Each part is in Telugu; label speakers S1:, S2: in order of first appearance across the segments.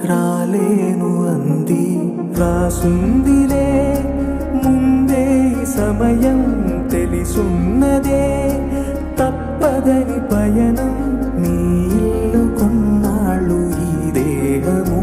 S1: రాలేను అంది రాసుందిలే ముందే ఈ సమయం తెలిసున్నదే తప్పదని పయనం నీ ఇల్లు కొన్నాళ్ళు ఈ దేహము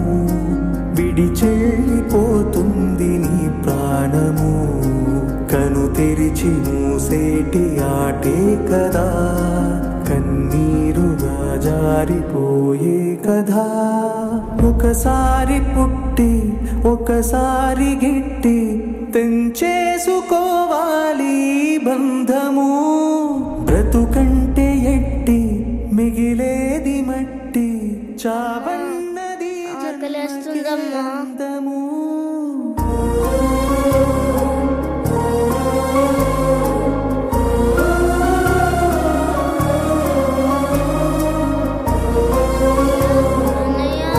S1: విడిచెళ్ళిపోతుంది నీ ప్రాణము కను తెరిచి మూసేటి ఆటే కదా కన్నీరుగా జారిపోయే కదా ఒకసారి పుట్టి ఒకసారి గిట్టి తెంచేసుకోవాలి ఈ బంధము బ్రతుకంటే ఎట్టి మిగిలేది మట్టి చావన్నది
S2: ఆకలేస్తుందమ్మా.
S1: జన్మకి అందము.
S2: అన్నయ్య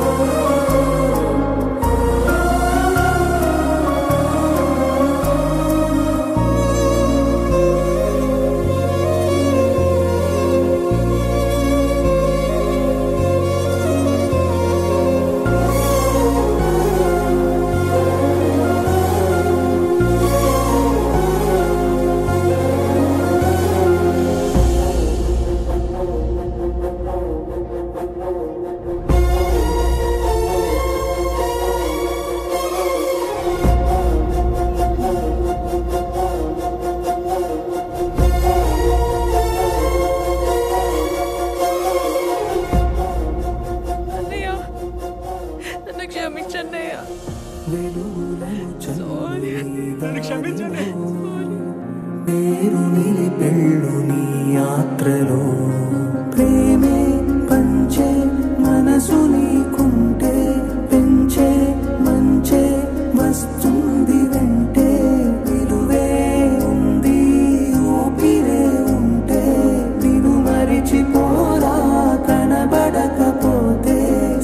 S3: అన్నయ్య నన్ను క్షమించన్నయ్య
S1: వెలుగులను చల్లి
S3: నన్ను క్షమించండి
S1: పేరు నిలిపెళ్ళు నీ యాత్రలో ప్రేమే పంచే మనసు నీకుంటే పెంచే మంచే వస్తుంది వెంటే విలువే ఉంది ఊపిరే ఉంటే నిన్ను మరిచిపోరా కనబడకపోతే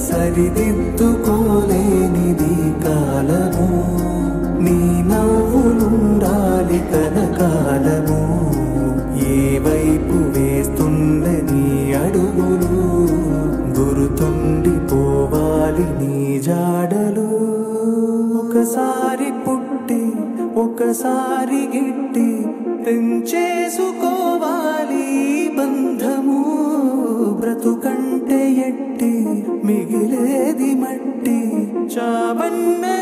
S1: సరిదిద్దుకోలేనిది కాలము నీ నవ్వులుండాలి కనకాలము ఏ వైపు వేస్తున్న నీ అడుగులు గురుతుండిపోవాలి నీ జాడలు ఒకసారి పుట్టి ఒకసారి గిట్టి తెంచేసుకోవాలి ఈ బంధము బ్రతుకంటే ఎట్టి మిగిలేది మట్టి చావన్న